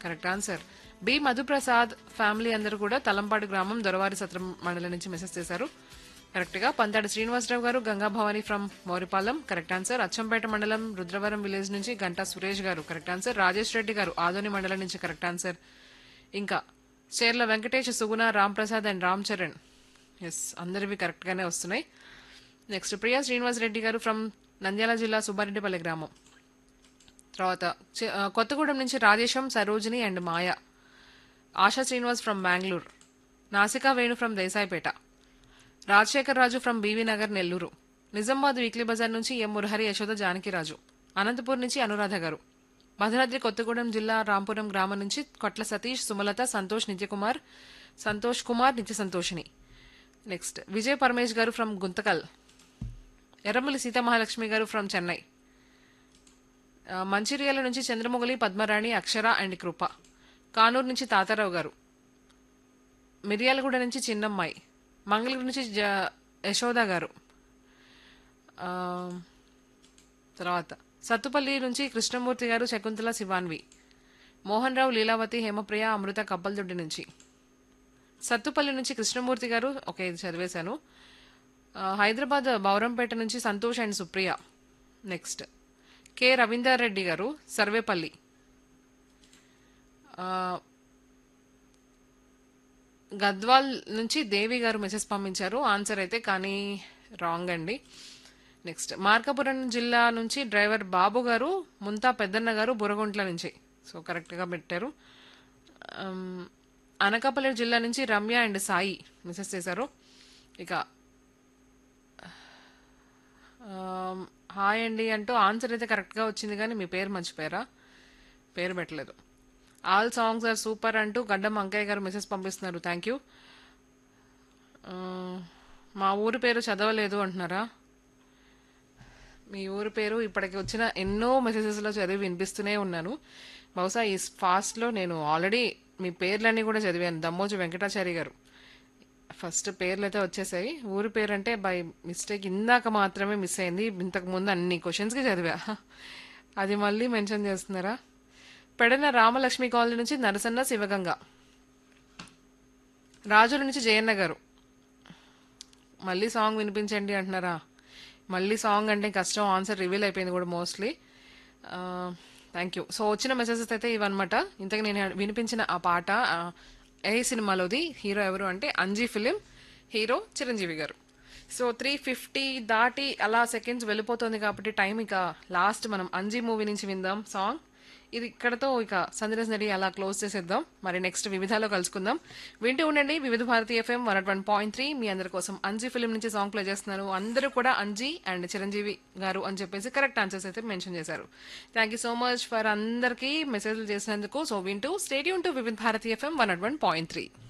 correct answer B Madhuprasad family అందరూ కూడా తలంపాడు గ్రామం దొరవారి సత్రం మండలం నుంచి మెసేజ్ చేశారు కరెక్ట్ గా పంతాడు Srinivasarao garu Ganga Bhavani from Moripalem correct answer Atchampeta మండలం రుద్రవరం విలేజ్ నుంచి గంటా సురేష్ గారు కరెక్ట్ ఆన్సర్ రాజేష్ రెడ్డి గారు ఆదోని మండలం నుంచి కరెక్ట్ ఆన్సర్ ఇంకా చేర్ల వెంకటేష్ సుగుణ రామ్ ప్రసాద్ అండ్ రామ్ చరణ్ ఎస్ అందరివి కరెక్ట్ గానే వస్తున్నాయి నెక్స్ట్ ప్రియా శ్రీనివాస్ రెడ్డి గారు ఫ్రమ్ నంద్యాల జిల్లా సుబ్బారెడ్డిపల్లి గ్రామం తర్వాత చి- ఆ, కొత్తగూడెం నుంచి Rajesham Sarojini and Maya Asha Srinivas from Bengaluru Nasika Venu from Desaipet Rajasekhar Raju from BV Nagar Nellore Nizamabad weekly బజార్ నుంచి ఎం మురహరి యశోద జానకిరాజు అనంతపూర్ నుంచి అనురాధ గారు భద్రాద్రి కొత్తగూడెం జిల్లా రాంపురం గ్రామం నుంచి కొట్ల సతీష్ సుమలత సంతోష్ నిత్యకుమార్ సంతోష్ కుమార్ నిత్య సంతోషిని నెక్స్ట్ విజయ్ పరమేష్ గారు ఫ్రమ్ గుంతకల్ ఎర్రమల్లి సీతామహాలక్ష్మి గారు ఫ్రమ్ చెన్నై ఆ, మంచిర్యాల నుంచి చంద్రమొగలి పద్మరాణి అక్షర అండ్ కృప కానూరు నుంచి తాతారావు గారు మిర్యాలగూడ నుంచి చిన్నమ్మాయి మంగళగిరి నుంచి జ యశోద గారు ఆ, తర్వాత సత్తుపల్లి నుంచి కృష్ణమూర్తి గారు శకుంతల శివాన్వి మోహన్ రావు లీలావతి హేమప్రియ అమృత కబ్బల్దొడ్డి నుంచి సత్తుపల్లి నుంచి కృష్ణమూర్తి గారు ఓకే ఇది చదివేశాను ఆ, హైదరాబాద్ బౌరంపేట నుంచి Santosh and Supriya next K Ravinder Reddy garu Sarvepalli ఆ, గద్వాల్ నుంచి దేవి గారు మెసేజ్ పంపించారు ఆన్సర్ అయితే కానీ రాంగ్ అండి నెక్స్ట్ మార్కాపురం జిల్లా నుంచి డ్రైవర్ బాబు గారు ముంతా పెద్దన్న గారు బురగుంట్ల నుంచి సో కరెక్ట్గా పెట్టారు అమ్, అనకాపల్లి జిల్లా నుంచి రమ్య అండ్ సాయి మెసేజ్ చేశారు ఇక ఆమ్, హాయ్ అండి అంటూ ఆన్సర్ అయితే కరెక్ట్గా వచ్చింది కానీ మీ పేరు మర్చిపోయారా పేరు పెట్టలేదు ఆల్ సాంగ్స్ ఆర్ సూపర్ అంటూ గడ్డం అంకయ్య గారు మెసేజ్ పంపిస్తున్నారు థ్యాంక్ యూ మా ఊరి పేరు చదవలేదు అంటున్నారా మీ ఊరి పేరు ఇప్పటికి వచ్చిన ఎన్నో మెసేజెస్లో చదివి వినిపిస్తూనే ఉన్నాను బహుశా ఈ ఫాస్ట్లో నేను ఆల్రెడీ మీ పేర్లన్నీ కూడా చదివాను దమ్మోజు వెంకటాచారి గారు ఫస్ట్ పేర్లు అయితే వచ్చేసాయి ఊరి పేరు అంటే బై మిస్టేక్ ఇందాక మాత్రమే మిస్ అయింది ఇంతకు ముందు అన్ని క్వశ్చన్స్కి చదివా అది మళ్ళీ మెన్షన్ చేస్తున్నారా పెడన రామలక్ష్మి కాలనీ నుంచి నరసన్న శివగంగ రాజుల నుంచి జయన్న గారు మళ్ళీ సాంగ్ వినిపించండి అంటున్నారా మళ్ళీ సాంగ్ అంటే కష్టం ఆన్సర్ రివీల్ అయిపోయింది కూడా మోస్ట్లీ థ్యాంక్ యూ సో వచ్చిన మెసేజెస్ అయితే ఇవన్నమాట ఇంతకు నేను వినిపించిన ఆ పాట ఆ, ఏ సినిమాలోది హీరో ఎవరు అంటే అంజీ ఫిలిం హీరో చిరంజీవి గారు సో త్రీ ఫిఫ్టీ దాటి అలా సెకండ్స్ వెళ్ళిపోతుంది కాబట్టి టైం ఇక లాస్ట్ మనం అంజీ మూవీ నుంచి విందాం సాంగ్ ఇది ఇక్కడతో ఇక సందేశ్ నడి అలా క్లోజ్ చేసేద్దాం మరి నెక్స్ట్ వివిధాలో కలుసుకుందాం వింటూ ఉండండి Vividh Bharati FM one one point three మీ అందరి కోసం అంజీ ఫిలిం నుంచి సాంగ్ ప్లే చేస్తున్నారు అందరూ కూడా అంజీ అండ్ చిరంజీవి గారు అని చెప్పేసి కరెక్ట్ ఆన్సర్స్ అయితే మెన్షన్ చేశారు thank you so much for అందరికీ మెసేజ్లు చేసినందుకు సో వింటూ stay tuned to Vividh Bharati FM one one point three